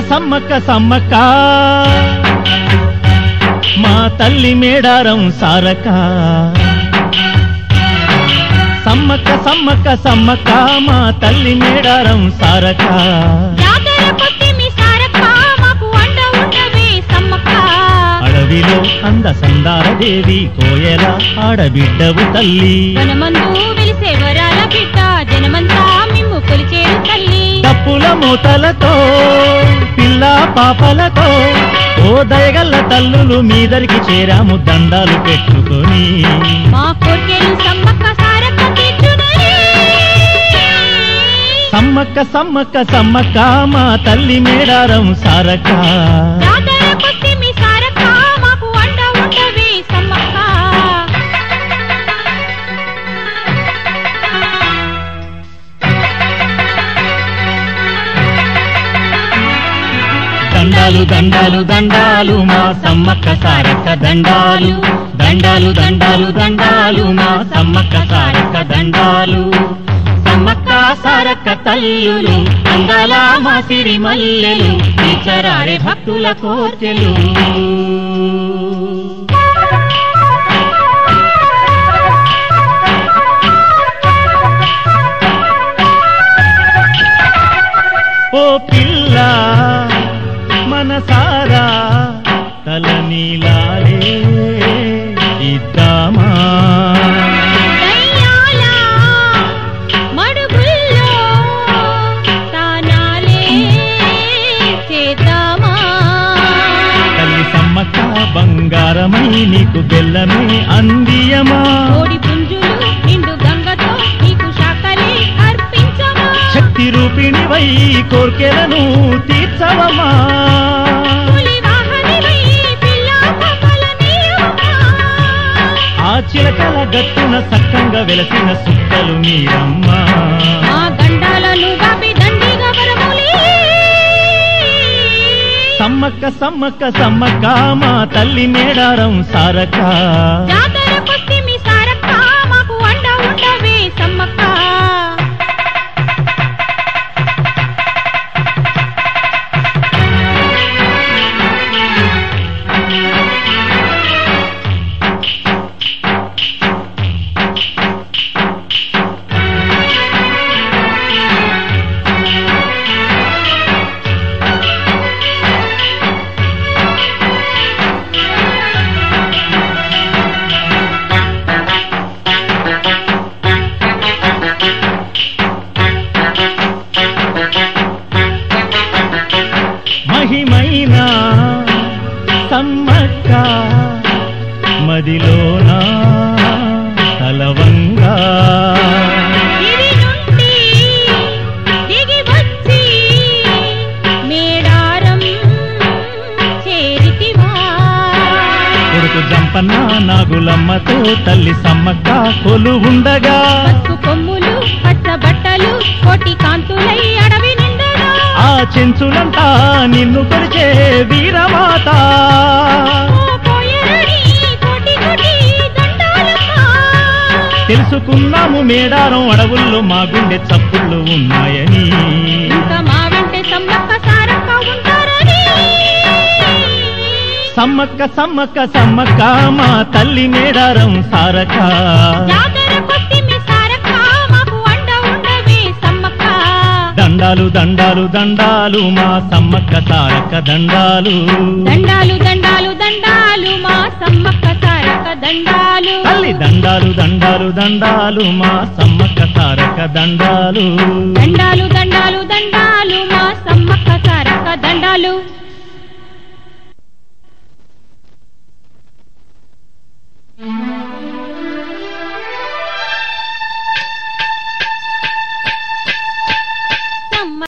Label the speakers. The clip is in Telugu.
Speaker 1: సమ్మక్క సమ్మక్క మా తల్లి మేడారం సారక సమ్మక్క సమ్మక్క సమ్మక్క మా తల్లి మేడారం సారక
Speaker 2: జాతర కొట్టి మీ సారక్క మాకు అండ ఉండవే సమ్మక్క
Speaker 1: అడవిలో అంద సందార దేవి కోయల ఆడబిడ్డవు తల్లి
Speaker 2: వనమందు వెలిసే వరాల బిడ్డ జనమంతా మిమ్ము కొలిచేరు తల్లి
Speaker 1: తప్పుల మూతలతో పిల్ల పాపలతో ఓ దయగల్ల తల్లులు మీదరికి చేరాము దండాలు పెట్టుకొని
Speaker 2: మా కోర్కెలు సమ్మక్క సారక్క తీర్చునని
Speaker 1: సమ్మక్క సమ్మక్క సమ్మక్క మా తల్లి మేడారం సారక
Speaker 2: జాతర కొట్టి మీ సారక్క మాకు అండ ఉండవే సమ్మక్క
Speaker 1: దండాలు దండాలు దండాలు మా సమ్మక్క సారక్క దండాలు దండాలు దండాలు దండాలు మా సమ్మక్క సారక్క దండాలు సమ్మక్క సారక్క తల్లులు అందాల మా సిరి మల్లెలు తీర్చరారే భక్తుల కోర్కెలు ఓ పిల్ల మనసారా తల నీలాలే ఇద్దామా
Speaker 2: దయ్యాల మడుగుల్లో తానాలే చేద్దామా
Speaker 1: తల్లి సమ్మక్క బంగారమై నీకు బెల్లమే అందియమా
Speaker 2: కోడి పుంజులు నిండు గంగతో నీకు శాఖలే అర్పించమా
Speaker 1: శక్తి రూపిణివై కోర్కెలను తీర్చవమా
Speaker 2: పులి వాహనివై పిల్ల పాపల నీవమ్మా.
Speaker 1: ఆ చిలకల గట్టున సక్కంగా వెలసిన సుక్కలు మీరమ్మా
Speaker 2: మా గండాలను గాపి దండిగా వరములి
Speaker 1: సమ్మక్క సమ్మక్క సమ్మక్క మా తల్లి మేడారం సారక
Speaker 2: జాతర కొట్టి మీ సారక్క మాకు అండ ఉండవే సమ్మక్క
Speaker 1: మహిమైన సమ్మక్క మదిలోన తలవంగా
Speaker 2: గిరి నుండి దిగి వచ్చి మేడారం చేరితివా
Speaker 1: కొడుకు జంపన్న నాగులమ్మతో తల్లి సమ్మక్క కొలు ఉండగా
Speaker 2: పసుపు కొమ్ములు పచ్చ బట్టలు కోటి కాంతులై అడవి నిండగా
Speaker 1: ఆ చెంచులంతా నిన్ను కొలిచే వీరమాత
Speaker 2: ఓ పోయరడి కోటి కోటి దండాలమ్మా.
Speaker 1: తెలుసుకున్నాము మేడారం అడవుల్లో మా గుండె చప్పుళ్ళు ఉన్నాయని
Speaker 2: ఇంకా మా వెంటే సమ్మక్క సారక్క ఉంటారని
Speaker 1: సమ్మక్క సమ్మక్క సమ్మక్క మా తల్లి మేడారం సారక
Speaker 2: జాతర కొట్టి మీ సారక్క మాకు అండ ఉండవే సమ్మక్క
Speaker 1: దండాలు దండాలు దండాలు మా సమ్మక్క సారక దండాలు
Speaker 2: దండాలు దండాలు దండాలు మా సమ్మక్క సారక్క దండాలు
Speaker 1: తల్లి దండాలు దండాలు దండాలు మా సమ్మక్క సారక దండాలు
Speaker 2: దండాలు